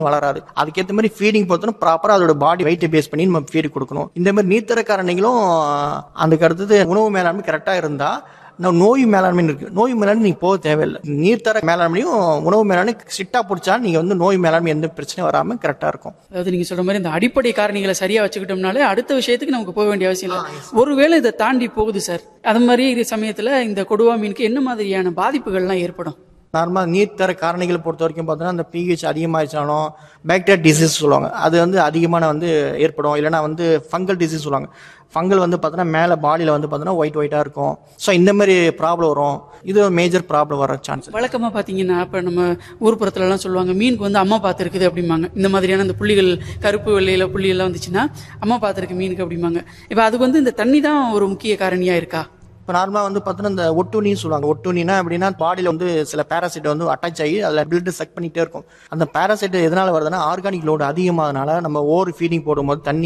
வளராது அதுக்கேற்ற மாதிரி ஃபீடிங் பொறுத்தனும் ப்ராப்பரா அதோட பாடி வெயிட்டை பேஸ் பண்ணி நம்ம ஃபீட் கொடுக்கணும் இந்த மாதிரி நீர்த்தர காரணிகளும் அதுக்கு அடுத்தது உணவு மேலாண்மை கரெக்டா இருந்தா நம்ம நோய் மேலாண்மை இருக்கு நோய் மேலாண்மை நீங்க போக தேவையில்லை நீர்த்தர மேலாண்மையும் உணவு மேலாண்மை ஸ்ட்ரிக்டா பிடிச்சா நீங்க வந்து நோய் மேலாண்மை எந்த பிரச்சனையும் வராம கரெக்டா இருக்கும் அதாவது நீங்க சொல்ற மாதிரி இந்த அடிப்படை காரணிகளை சரியா வச்சுக்கிட்டோம்னாலே அடுத்த விஷயத்துக்கு நமக்கு போக வேண்டிய அவசியம் இல்லை ஒருவேளை இதை தாண்டி போகுது சார் அது மாதிரி இது சமயத்துல இந்த கொடுவா மீனுக்கு என்ன மாதிரியான பாதிப்புகள்லாம் ஏற்படும் நார்மலாக நீர்த்தர காரணிகளை பொறுத்த வரைக்கும் பார்த்தோன்னா அந்த பிஹெச் அதிகமாகிடுச்சாலும் பாக்டீரியா டிசீஸ் சொல்லுவாங்க அது வந்து அதிகமான வந்து ஏற்படும் இல்லைனா வந்து ஃபங்கல் டிசீஸ் சொல்லுவாங்க ஃபங்கல் வந்து பார்த்தோன்னா மேலே பாடியில் வந்து பார்த்தோன்னா ஒயிட் ஒயிட்டாக இருக்கும் ஸோ இந்த மாதிரி ப்ராப்ளம் வரும் இது ஒரு மேஜர் ப்ராப்ளம் வர சான்ஸ் வழக்கமா பாத்தீங்கன்னா இப்ப நம்ம ஊர்ப்புறத்துல எல்லாம் சொல்லுவாங்க மீனுக்கு வந்து அம்மா பார்த்துருக்குது அப்படிம்பாங்க இந்த மாதிரியான இந்த புள்ளிகள் கருப்பு வெள்ளையில புள்ளி எல்லாம் வந்துச்சுன்னா அம்மா பார்த்துருக்கு மீனுக்கு அப்படிம்பாங்க இப்ப அதுக்கு வந்து இந்த தண்ணி தான் ஒரு முக்கிய காரணியா இருக்கா இப்போ நார்மலாக வந்து பார்த்தோன்னா இந்த ஒட்டுணின்னு சொல்லுவாங்க ஒட்டுணினா அப்படின்னா பாடியில் வந்து சில பேராசைட் வந்து அட்டாச் ஆகி அதில் பிளட் சக் பண்ணிட்டே இருக்கும் அந்த பேராசைட் எதனால வருதுன்னா ஆர்கானிக் லோடு அதிகமாகனால நம்ம ஓவர் ஃபீடிங் போடும்போது தண்ணி